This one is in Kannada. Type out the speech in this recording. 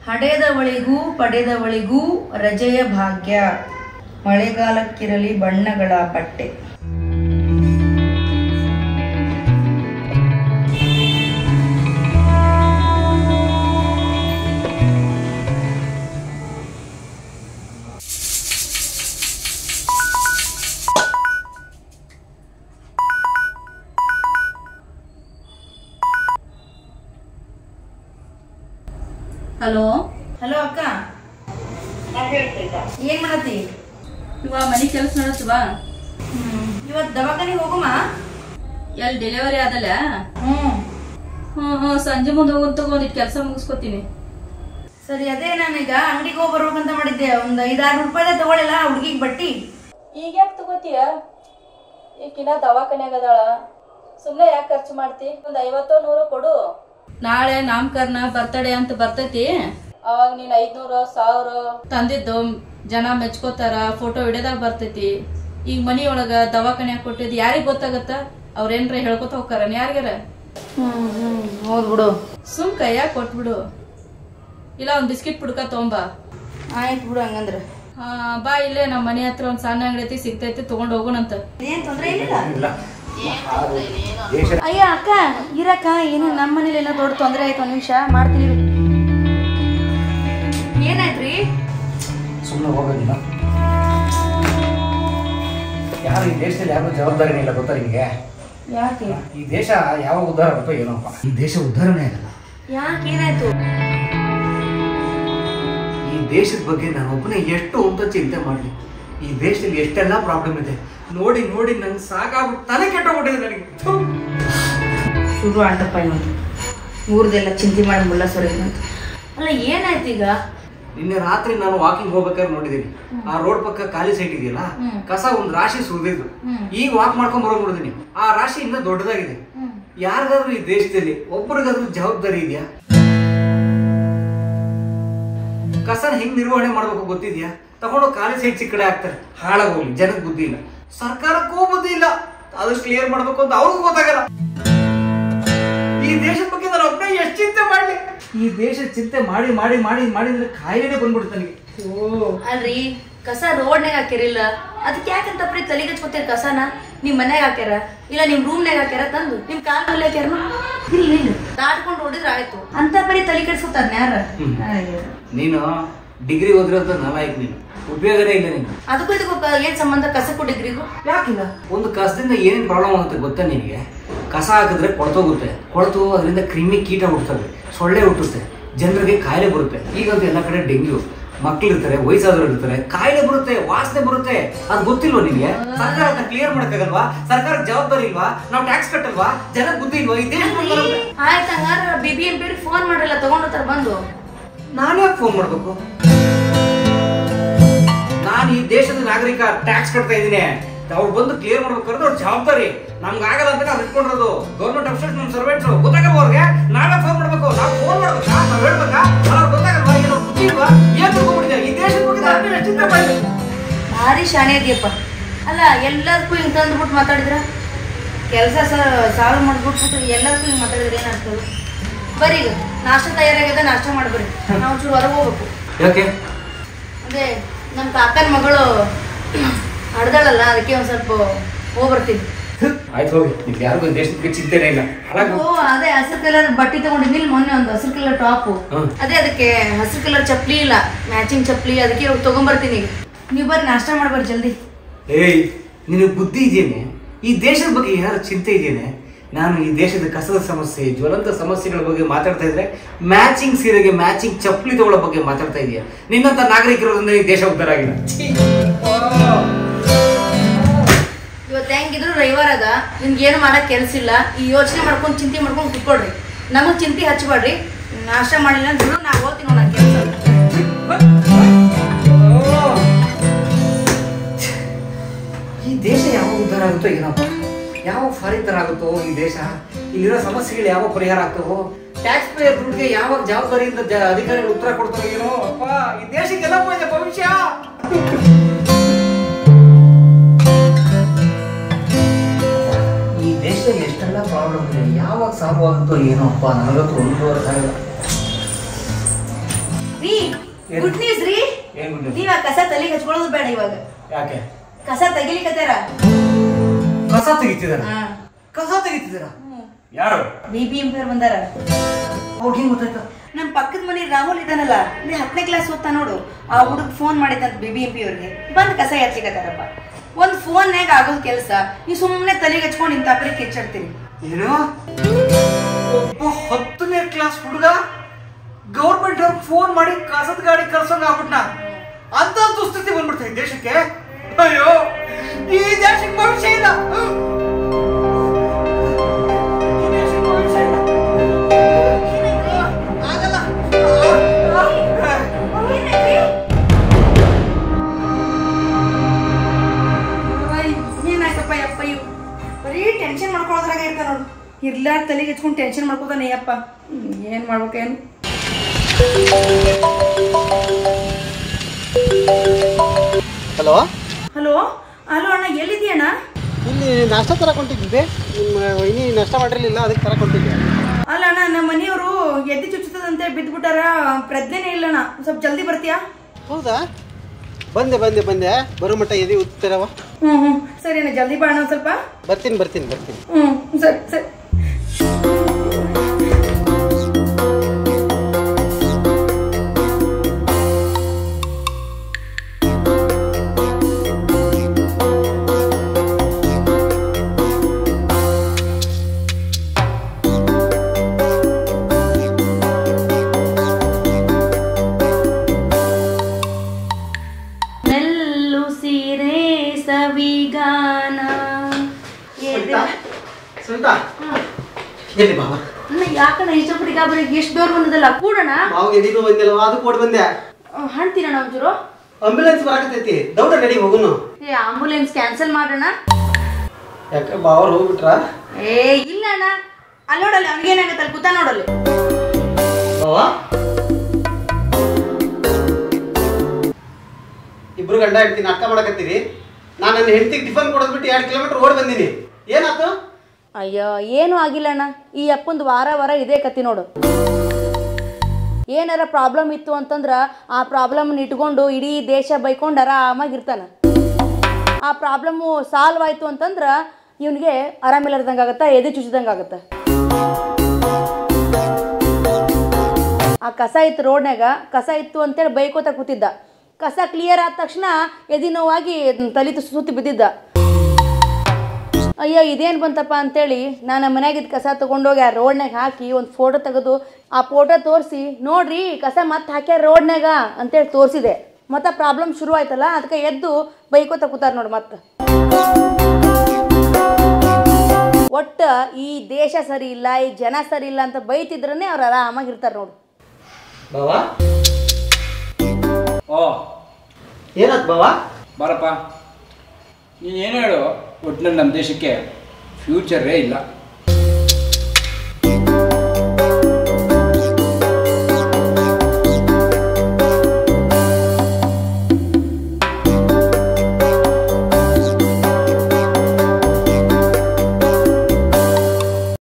ಹಡೆದವಳಿಗೂ ಪಡೆದವಳಿಗೂ ರಜೆಯ ಭಾಗ್ಯ ಮಳೆಗಾಲಕ್ಕಿರಲಿ ಬಣ್ಣಗಳ ಬಟ್ಟೆ ಹಲೋ ಹಲೋ ಅಕ್ಕ ಏನ್ ಮಾಡತ್ತಿ ಇವ ಮನಿ ಕೆಲಸ ನಡತ್ವಾ ಇವತ್ ದವಾಖಾನಿಗೆ ಹೋಗುಮ ಎಲ್ಲಿ ಡೆಲಿವರಿ ಆದಲ್ಲ ಹ್ಮ್ ಹ್ಮ್ ಹ್ಮ್ ಸಂಜೆ ಮುಂದೆ ಹೋಗೋದ್ ತಗೊಂಡಿದ್ ಕೆಲಸ ಮುಗಿಸ್ಕೊತೀನಿ ಸರಿ ಅದೇ ನಾನೀಗ ಅಂಗಡಿಗೆ ಹೋಗಿ ಬರ್ಬೇಕಂತ ಮಾಡಿದ್ದೆ ಒಂದ್ ಐದಾರು ರೂಪಾಯಿ ತಗೊಳಿಲ್ಲ ಹುಡುಗಿಗೆ ಬಟ್ಟಿ ಈಗ ಯಾಕೆ ತಗೋತೀಯ ಈಕಿನ ದವಾಖಾನ್ಯಾಗ ಅದಾಳ ಸುಮ್ನೆ ಯಾಕೆ ಖರ್ಚು ಮಾಡ್ತಿ ಒಂದ್ ಐವತ್ತೋ ನೂರು ಕೊಡು ನಾಳೆ ನಾಮಕರಣ ಬರ್ತಡೇ ಅಂತ ಬರ್ತೈತಿ ಅವಾಗ ನೀನ್ ಐದ್ನೂರು ಸಾವಿರ ತಂದಿದ್ದು ಜನ ಮೆಚ್ಕೋತಾರ ಫೋಟೋ ವಿಡಿಯೋದಾಗ ಬರ್ತೈತಿ ಈಗ ಮನಿಯೊಳಗ ದವಾಖಾನ್ಯಾಗ ಕೊಟ್ಟಿದ್ ಯಾರಿಗ್ ಗೊತ್ತಾಗತ್ತ ಅವ್ರೇನ್ರ ಹೇಳ್ಕೊತ ಹೋಗ್ತಾರ ಯಾರಿಗಾರ ಹ್ಮ್ ಹ್ಮ್ ಹೌದ್ ಬಿಡು ಸುಮ್ ಕೈಯಾಗ ಕೊಟ್ಬಿಡು ಇಲ್ಲ ಒಂದ್ ಬಿಸ್ಕಿಟ್ ಪುಡ್ಕ ತೊಂಬ ಆಯ್ತು ಬಿಡು ಹಂಗಂದ್ರ ಆ, ಬಾ ಇಲ್ಲೇ ನಮ್ಮ ಮನೆ ಹತ್ರ ಒಂದ್ ಸಣ್ಣ ಅಂಗಡಿ ಐತಿ ಸಿಗ್ತೈತಿ ತಗೊಂಡ್ ಹೋಗೋಣಂತ ಏನ್ ತೊಂದ್ರೆ ಇಲ್ಲ ಇಲ್ಲ ದೇಶ ಅಯ್ಯ ಅಕ್ಕ ಇರಕ್ಕ ಏನು ನಮ್ಮ ಮನೇಲಿ ಏನೋ ದೊಡ್ಡ ತೊಂದರೆ ಆಯ್ತು ಒಂದ್ ನಿಮಿಷ ಮಾಡ್ತೀನಿ ಇರು. ಏನಾಯ್ತ್ರಿ ಸುಮ್ಮನೆ ಹೋಗೋದಿಲ್ಲ ಯಾರು ಈ ದೇಶದಲ್ಲಿ ಯಾರು ಜವಾಬ್ದಾರಿನೇ ಇಲ್ಲ ಗೊತ್ತಾ ನಿಮಗೆ ಯಾಕೆ ಈ ದೇಶ ಯಾವಾಗ ಉದ್ಧಾರ ಆಗುತ್ತೋ ಏನೋಪ್ಪ ಈ ದೇಶ ಉದ್ಧಾರನೇ ಆಗಲ್ಲ ಯಾಕೆ ಏನಾಯ್ತು ಈ ದೇಶದ ಬಗ್ಗೆ ನಾನು ಒಬ್ಬನೇ ಎಷ್ಟು ಅಂತ ಚಿಂತೆ ಮಾಡಲಿ ಈ ದೇಶದಲ್ಲಿ ಎಷ್ಟೆಲ್ಲ ಪ್ರಾಬ್ಲಮ್ ಇದೆ ನೋಡಿ ನೋಡಿ ನಂಗೆ ಸಾಕಾಗ್ಬಿಟ್ಟು ತಲೆ ಕೆಟ್ಟೋಗ್ಬಿಟ್ಟಿದೆ ನನಗೆ ಥು. ಶುರು ಆಯ್ತಪ್ಪ ಇವತ್ತು ಊರ್ದೆಲ್ಲ ಚಿಂತೆ ಮಾಡಿ ಮುಲ್ಲ ಸೊರಗಿನಂತ ಅಲ್ಲ ಏನಾಯ್ತು ಈಗ ನಿನ್ನೆ ರಾತ್ರಿ ನಾನು ವಾಕಿಂಗ್ ಹೋಗ್ಬೇಕಾದ್ರೆ ನೋಡಿದ್ದೀನಿ ಆ ರೋಡ್ ಪಕ್ಕ ಖಾಲಿ ಸೈಟ್ ಇದೆಯಲ್ಲ ಕಸ ಒಂದು ರಾಶಿ ಸುರಿದಿದ್ದು ಈಗ ವಾಕ್ ಮಾಡ್ಕೊಂಡ್ ಬರೋದು ನೋಡಿದೀನಿ ಆ ರಾಶಿ ಇನ್ನೂ ದೊಡ್ಡದಾಗಿದೆ ಯಾರಿಗಾದ್ರೂ ಈ ದೇಶದಲ್ಲಿ ಒಬ್ಬರಿಗಾದ್ರೂ ಜವಾಬ್ದಾರಿ ಇದೆಯಾ ಕಸನ ಹೆಂಗ್ ನಿರ್ವಹಣೆ ಮಾಡ್ಬೇಕು ಗೊತ್ತಿದ್ಯಾ ತಗೊಂಡು ಖಾಲಿ ಸೈಟ್ ಚಿಕ್ಕ ಕಡೆ ಹಾಕ್ತಾರೆ ಹಾಳಾಗೋಗ್ಲಿ ಜನಕ್ಕೆ ಬುದ್ಧಿ ಇಲ್ಲ ಸರ್ಕಾರಕ್ಕೂ ಬುದ್ಧಿ ಇಲ್ಲ ಅದಷ್ಟು ಕ್ಲಿಯರ್ ಮಾಡ್ಬೇಕು ಅಂತ ಅವ್ರಿಗೂ ಗೊತ್ತಾಗಲ್ಲ ಈ ದೇಶದ ಬಗ್ಗೆ ನಾನು ಒಬ್ಬನೇ ಎಷ್ಟು ಚಿಂತೆ ಮಾಡ್ಲಿ ಈ ದೇಶ ಚಿಂತೆ ಮಾಡಿ ಮಾಡಿ ಮಾಡಿ ಮಾಡಿದ್ರೆ ಕಾಯಿಲೆನೇ ಬಂದ್ಬಿಡುತ್ತೆ ನನಗೆ ಓ ಅಲ್ರಿ ಕಸ ರೋಡ್ನಾಗ ಹಾಕಿರಿಲ್ಲ ಅದಕ್ಕೆ ಯಾಕಂತ ಪ್ರೀ ತಲೆಗೆ ಹಚ್ಕೊತೀರಿ ಕಸನ ನಿಮ್ ಮನ್ಯಾಗ ಹಾಕ್ಯಾರ ಇಲ್ಲ ನಿಮ್ ರೂಮ್ನಾಗ ಹಾಕ್ಯಾರ ತಂದು ನಿಮ್ ಕಾಲ್ ಮೇಲೆ ಹಾಕ್ಯಾರ ಇಲ್ಲ ಇಲ್ಲ ದಾಟ್ಕೊಂಡು ಹೊಡಿದ್ರ ಆಯ್ತು ಅಂತ ಬರೀ ತಲೆ ಕೆಡ್ಸ್ಕೊತಾರ ಯಾರ ಅಯ್ಯೋ. ನೀನು ಡಿಗ್ರಿ ಓದಿರೋದು ನಾಲಾಯಕ್ ನೀನು ಉಪಯೋಗನೇ ಇಲ್ಲ ನೀನು ಅದಕ್ಕೂ ಇದಕ್ಕೂ ಕ- ಏನ್ ಸಂಬಂಧ ಕಸಕ್ಕೂ ಡಿಗ್ರಿಗೂ ಯಾಕಿಲ್ಲ ಒಂದು ಕಸದಿಂದ ಏನೇನು ಪ್ರಾಬ್ಲಮ್ ಆಗುತ್ತೆ ಗೊತ್ತಾ ನಿನಗೆ ಕಸ ಹಾಕಿದ್ರೆ ಕೊಳ್ತೋಗುತ್ತೆ ಕೊಳ್ತು ಅದರಿಂದ ಕ್ರಿಮಿ ಕೀಟ ಹುಟ್ಟುತ್ತವೆ ಸೊಳ್ಳೆ ಹುಟ್ಟುತ್ತೆ ಜನರಿಗೆ ಕಾಯಿಲೆ ಬರುತ್ತೆ ಈಗಂತೂ ಎಲ್ಲ ಕಡೆ ಡೆಂಗ್ಯೂ ಮಕ್ಳು ಇರ್ತಾರೆ ವಯಸ್ಸಾದವರು ಇರ್ತಾರೆ ಕಾಯಿಲೆ ಬರುತ್ತೆ ವಾಸನೆ ಬರುತ್ತೆ ಅದು ಗೊತ್ತಿಲ್ವಾ ನಿನಗೆ ಸರ್ಕಾರ ಅದನ್ನ ಕ್ಲಿಯರ್ ಮಾಡಕ್ಕಾಗಲ್ವಾ ಸರ್ಕಾರಕ್ಕೆ ಜವಾಬ್ದಾರಿ ಇಲ್ವಾ ನಾವು ಟ್ಯಾಕ್ಸ್ ಕಟ್ಟಲ್ವಾ ಜನ ಬುದ್ಧಿ ಇಲ್ವಾ ಈ ದೇಶ ಆಯ್ತು ಹಂಗಾರ B B M P phone ಮಾಡ್ರಲ್ಲ ತಗೊಂಡೋತಾರ ಬಂದು ನಾನೇ ಫೋನ್ ಮಾಡ್ಬೇಕು ನಾನು ಈ ದೇಶದ ನಾಗರಿಕ ಟ್ಯಾಕ್ಸ್ ಕಟ್ತಾ ಇದ್ದೀನಿ ಅವ್ರು ಬಂದು ಕ್ಲಿಯರ್ ಮಾಡ್ಬೇಕಾದ್ರೆ ಅವ್ರ ಜವಾಬ್ದಾರಿ ನಮ್ಗೆ ಆಗಲ್ಲ ಅಂತ ನಾವು ಇಟ್ಕೊಂಡಿರೋದು ಗೌರ್ಮೆಂಟ್ ಅಫಿಷಿಯಲ್ಸ್ ನಮ್ಮ ಸರ್ವೆಂಟ್ಸ್ ಗೊತ್ತಾಗಲ್ವ ಅವ್ರಿಗೆ ನಾವೇ ಫೋನ್ ಮಾಡ್ಬೇಕು ನಾವು ಫೋನ್ ಮಾಡ್ಬೇಕಾ ನಾವು ಹೇಳ್ಬೇಕಾ ಅವ್ರಿಗೆ ಗೊತ್ತಾಗಲ್ವಾ ಏನೋ ಬುದ್ಧಿ ಇಲ್ವಾ ಏನ್ ತಿಳ್ಕೊಂಡ್ಬಿಟ್ಟಿದೆ ಈ ದೇಶದ ಬಗ್ಗೆ ನಾನು ಎಷ್ಟು ಚಿಂತೆ ಮಾಡಿ ಭಾರಿ ಶಾಣೆ ಇದೆಯಪ್ಪ ಅಲ್ಲ ಎಲ್ಲದಕ್ಕೂ ಹಿಂಗ್ ತಂದ್ಬಿಟ್ಟು ಮಾತಾಡಿದ್ರ ಕೆಲಸ ಸಾಲ್ವ್ ಮಾಡ್ಬಿಟ್ಟು ಎಲ್ಲದಕ್ಕೂ ಹಿಂಗ್ ಮಾತಾಡಿದ್ರೆ ಏನಾಗ್ತದೆ ಬರ್ರಿ ಈಗ ನಾಷ್ಟ ತಯಾರಾಗಿದೆ ನಾಷ್ಟ ಮಾಡ್ಬರ್ರಿ ನಾವು ಒಂಚೂರು ಹೊರಗೆ ಹೋಗ್ಬೇಕು ಯಾಕೆ ಅದೇ ನಮ್ಮ ಕಾಕನ ಮಗಳು ಹಡ್ದಾಳಲ್ಲ ಅದಕ್ಕೆ ಒಂದ್ ಸ್ವಲ್ಪ ಹೋಗ್ಬರ್ತೀನಿ ಆಯ್ತು ಹೋಗಿ ನಿಮ್ಗೆ ಯಾರಿಗೂ ಈ ದೇಶದ ಬಗ್ಗೆ ಚಿಂತೆನೇ ಇಲ್ಲ ಹಾಳಾಗು ಓ ಅದೇ ಹಸಿರು ಕಲರ್ ಬಟ್ಟೆ ತಗೊಂಡಿದ್ನಿಲ್ ಮೊನ್ನೆ ಒಂದು ಹಸಿರು ಕಲರ್ ಟಾಪ್ ಹ್ಮ್. ಅದೇ ಅದಕ್ಕೆ ಹಸಿರು ಕಲರ್ ಚಪ್ಲಿ ಇಲ್ಲ ಮ್ಯಾಚಿಂಗ್ ಚಪ್ಲಿ ಅದಕ್ಕೆ ಇವಾಗ ತಗೊಂಬರ್ತೀನಿ ಈಗ ನೀವು ಬರ್ರಿ ನಾಷ್ಟ ಮಾಡ್ಬರ್ರಿ ಜಲ್ದಿ ಏಯ್ ನಿನಗೆ ಬುದ್ಧಿ ಇದೆಯೇನೆ ಈ ದೇಶದ ಬಗ್ಗೆ ಏನಾದ್ರು ಚಿಂತೆ ಇದೆಯೇನೆ ನಾನು ಈ ದೇಶದ ಕಸದ ಸಮಸ್ಯೆ ಜ್ವಲಂತ ಸಮಸ್ಯೆಗಳ ಬಗ್ಗೆ ಮಾತಾಡ್ತಾ ಇದ್ರೆ ಮ್ಯಾಚಿಂಗ್ ಸೀರೆಗೆ ಮ್ಯಾಚಿಂಗ್ ಚಪ್ಪಲಿ ತಗೊಳ್ಳೋ ಬಗ್ಗೆ ಮಾತಾಡ್ತಾ ಇದೆಯಾ ನಿನ್ನಂತ ನಾಗರಿಕರೋದ್ರಿಂದ ಈ ದೇಶ ಉದ್ಧಾರ ಆಗಿಲ್ಲ ಛೀ. ಇವತ್ತು ಹೆಂಗಿದ್ರು ರವಿವಾರ ಅದ ನಿಮ್ಗೆ ಏನು ಮಾಡಕ್ ಕೆಲ್ಸ ಇಲ್ಲ ಈ ಯೋಚನೆ ಮಾಡ್ಕೊಂಡು ಚಿಂತೆ ಮಾಡ್ಕೊಂಡು ಕುತ್ಕೊಳ್ರಿ ನಮಗ್ ಚಿಂತೆ ಹಚ್ಬೇಡ್ರಿ ನಾಷ್ಟ ಮಾಡಿಲ್ಲ ಅಂದ್ರೆ ನಾ ಹೋಗ್ತೀನಿ ನೋಡ ಕೆಲಸ ಈ ದೇಶ ಯಾವಾಗ ಉದ್ಧಾರ ಆಗುತ್ತೋ ಏನಪ್ಪ ಯಾವ ಫಾರಿನ್ ತರ ಆಗುತ್ತೋ ಈ ದೇಶ ಇಲ್ಲಿರೋ ಸಮಸ್ಯೆಗಳು ಯಾವಾಗ ಪರಿಹಾರ ಆಗ್ತವೋ ಟ್ಯಾಕ್ಸ್ ಪೇಯರ್ ದುಡ್ಡಿಗೆ ಯಾವಾಗ ಜವಾಬ್ದಾರಿಯಿಂದ ಜ- ಅಧಿಕಾರಿಗಳು ಉತ್ತರ ಕೊಡ್ತಾರೋ ಏನೋ ಅಪ್ಪ ಈ ದೇಶಕ್ಕೆಲ್ಲ ಇದೆ ಭವಿಷ್ಯ ಈ ದೇಶದಲ್ಲಿ ಎಷ್ಟೆಲ್ಲ ಪ್ರಾಬ್ಲಮ್ ಇದೆ ಯಾವಾಗ ಸಾಲ್ವ್ ಆಗುತ್ತೋ ಏನೋ ಅಪ್ಪ ನನಗಂತೂ ಒಂದು ಅರ್ಥ ಆಗಲ್ಲ ರೀ ಗುಡ್ ನ್ಯೂಸ್ ರೀ ಏನ್ ಗುಡ್ ನೀವ್ ಆ ಕಸ ತಲೆಗೆ ಹಚ್ಕೊಳ್ಳೋದು ಬೇಡ ಇವಾಗ ಯಾಕೆ ಕಸ ತೆಗಿಲಿಕತ್ತಾರ ಕಸ ತೆಗಿತಿದಾರ ಹಾ ಕಸ ತೆಗಿತಿದಾರ ಯಾರು ಬಿ ಬಿ ಎಂ ಬಂದಾರ ಅವ್ರಿಗೆ ಹೆಂಗ್ ಗೊತ್ತಾಯ್ತು ನಮ್ ಪಕ್ಕದ ಮನೆ ರಾಹುಲ್ ಇದಾನಲ್ಲ ಇಲ್ಲಿ ಹತ್ತನೇ ಕ್ಲಾಸ್ ಓದ್ತಾ ನೋಡು ಆ ಹುಡುಗ ಫೋನ್ ಮಾಡಿದಂತ ಬಿ ಬಿ ಎಂ ಪಿ ಅವ್ರಿಗೆ ಬಂದ್ ಕಸ ಎತ್ಲಿಕತ್ತಾರಪ್ಪ ಒಂದ್ ಫೋನ್ಯಾಗ ಆಗೋದ್ ಕೆಲಸ ನೀವು ಸುಮ್ಮನೆ ತಲೆಗೆ ಹಚ್ಕೊಂಡು ಇಂತಾಪ್ರಿ ಕಿಚ್ಚಾಡ್ತೀರಿ ಏನು ಒಬ್ಬ ಹತ್ತನೇ ಕ್ಲಾಸ್ ಹುಡುಗ ಗೌರ್ಮೆಂಟ್ ಅವ್ರಿಗೆ ಫೋನ್ ಮಾಡಿ ಕಸದ ಗಾಡಿ ಕಳ್ಸಂಗ ಆಗ್ಬಿಟ್ನ ಅಂತ ದುಸ್ಥಿತಿ ಬಂದ್ಬಿಡ್ತಾ ಈ ದೇಶಕ್ಕೆ ಅಯ್ಯೋ ಈ ದೇಶಕ್ಕೆ ಭವಿಷ್ಯ ಇಲ್ಲ ಈ ದೇಶಕ್ಕೆ ಭವಿಷ್ಯ ಇಲ್ಲ. ಆಗಲ್ಲ. ಏನಾಯ್ತಪ್ಪ ಯಪ್ಪ ಇವ್ ಬರೀ ಟೆನ್ಷನ್ ಮಾಡ್ಕೊಳ್ಳೋದ್ರಾಗ ಇರ್ತಾನ ನೋಡು ಇರ್ಲಾರ ತಲೆಗೆ ಹಚ್ಕೊಂಡು ಟೆನ್ಷನ್ ಮಾಡ್ಕೋತಾನೆ ಯಪ್ಪ ಹ್ಮ್, ಏನ್ ಮಾಡ್ಬೇಕೇನು ಹಲೋ ಹಲೋ ಹಲೋ ಅಣ್ಣ ಎಲ್ಲಿದ್ಯಣ್ಣ ಇಲ್ಲಿ ನಾಷ್ಟ ತರಕ್ ಹೊಂಟಿದ್ದೆ ನಿಮ್ಮ ವೈನಿ ನಾಷ್ಟ ಮಾಡಿರ್ಲಿಲ್ಲ ಅದಕ್ಕೆ ತರಕ್ ಹೊಂಟಿದ್ದೆ ಅಲ್ಲ ಅಣ್ಣ ನಮ್ಮ ಮನೆಯವರು ಎದ್ದು ಚುಚ್ಚುತ್ತದಂತೆ ಬಿದ್ದ್ಬಿಟ್ಟಾರ ಪ್ರಜ್ಞೆನೇ ಇಲ್ಲಣ್ಣ ಸ್ವಲ್ಪ ಜಲ್ದಿ ಬರ್ತೀಯಾ ಹೌದಾ ಬಂದೆ ಬಂದೆ ಬಂದೆ ಬರೋ ಮಟ್ಟ ಎದೆ ಉತ್ತರವ ಹ್ಞೂ ಹ್ಞೂ ಸರಿ ಅಣ್ಣ ಜಲ್ದಿ ಬಾ ಅಣ್ಣ ಒಂದ್ ಸ್ವಲ್ಪ ಬರ್ತೀನಿ ಬರ್ತೀನಿ ಬರ್ತೀನಿ ಹ್ಞೂ ಸರಿ ಸರಿ ನೆಲ್ಲು ಸೀರೆ ಸವಿಗಾನ ಸುನಿತಾ ಎಲ್ಲಿ ಬಾಬಾ ಯಾಕಣ್ಣ ಇಷ್ಟಪಟ್ಟು ಗಾಬರಿ ಎಷ್ಟು ದೂರ ಬಂದದಲ್ಲ ಕೂಡಣ ಮಾವು ಎದಿಗೂ ಬಂದಿಲ್ಲವ ಅದು ಕೊಡ್ ಬಂದೆ ಹಣ್ತೀರಣ್ಣ ಒಂಚೂರು ಆಂಬ್ಯುಲೆನ್ಸ್ ಬರಾಕತೈತಿ ದೌಡ ನಡಿ ಹೋಗುನು ಏ ಆಂಬುಲೆನ್ಸ್ ಕ್ಯಾನ್ಸಲ್ ಮಾಡೋಣ ಯಾಕೆ ಬಾವ್ರು ಹೋಗ್ಬಿಟ್ರ ಏ ಇಲ್ಲ ಅಣ್ಣ ಅಲ್ಲಿ ನೋಡಲ್ಲ ಅವ್ನಿಗೇನಾಗತ್ತಲ್ಲ ಕೂತ ನೋಡಲ್ಲಿ ಬಾವಾ ಇಬ್ರು ಗಂಡ ಹೆಂಡ್ತಿ ನಾಟಕ ಮಾಡಕತ್ತೀರಿ ನಾನು ನನ್ನ ಹೆಂಡತಿಗೆ ಟಿಫನ್ ಕೊಡೋದ್ ಬಿಟ್ಟು ಎರಡು ಕಿಲೋಮೀಟರ್ ಓಡ್ ಬಂದೀನಿ ಏನಾಯ್ತು ಅಯ್ಯೋ ಏನೂ ಆಗಿಲ್ಲ ಅಣ್ಣ ಈ ಅಪ್ಪಂದು ವಾರ ವಾರ ಇದೇ ಕತ್ತಿ ನೋಡು ಏನಾರ ಪ್ರಾಬ್ಲಮ್ ಇತ್ತು ಅಂತಂದ್ರೆ ಆ ಪ್ರಾಬ್ಲಮ್ನ ಇಟ್ಕೊಂಡು ಇಡೀ ದೇಶ ಬೈಕೊಂಡು ಆರಾಮಾಗಿರ್ತಾನೆ ಆ ಪ್ರಾಬ್ಲಮ್ಮು ಸಾಲ್ವ್ ಆಯಿತು ಅಂತಂದ್ರೆ ಇವನಿಗೆ ಆರಾಮಿಲ್ಲದಂಗೆ ಆಗುತ್ತೆ ಎದೆ ಚುಚ್ಚಿದಂಗೆ ಆಗುತ್ತೆ ಆ ಕಸ ಇತ್ತು ರೋಡ್ನಾಗ ಕಸ ಇತ್ತು ಅಂತೇಳಿ ಬೈಕೋತ ಕೂತಿದ್ದ ಕಸ ಕ್ಲಿಯರ್ ಆದ ತಕ್ಷಣ ಎದಿ ನೋವಾಗಿ ತಲೆ ಸುತ್ತಿ ಬಿದ್ದಿದ್ದ ಅಯ್ಯೋ ಇದೇನು ಬಂತಪ್ಪ ಅಂತೇಳಿ ನಾನು ಮನ್ಯಾಗಿದ್ದ ಕಸ ತೊಗೊಂಡೋಗಿ ಆ ರೋಡ್ನಾಗ ಹಾಕಿ ಒಂದು ಫೋಟೋ ತೆಗೆದು ಆ ಫೋಟೋ ತೋರಿಸಿ ನೋಡ್ರಿ ಕಸ ಮತ್ತೆ ಹಾಕ್ಯಾರ ರೋಡ್ನಾಗ ಅಂತೇಳಿ ತೋರಿಸಿದೆ ಮತ್ತೆ ಪ್ರಾಬ್ಲಮ್ ಶುರು ಆಯ್ತಲ್ಲ ಅದಕ್ಕೆ ಎದ್ದು ಬೈಕೋತ ಕೂತಾರ ನೋಡಿ ಮತ್ತೆ ಒಟ್ಟು ಈ ದೇಶ ಸರಿ ಇಲ್ಲ ಈ ಜನ ಸರಿ ಇಲ್ಲ ಅಂತ ಬೈತಿದ್ರೇ ಅವ್ರು ಆರಾಮಾಗಿರ್ತಾರೆ ನೋಡು ಬಾವಾ ಓ ಏನಾಯ್ತು ಬಾವಾ ಬಾರಪ್ಪ ನೀನು ಏನು ಹೇಳು ಒಟ್ಟಿನಲ್ಲಿ ನಮ್ಮ ದೇಶಕ್ಕೆ ಫ್ಯೂಚರೇ ಇಲ್ಲ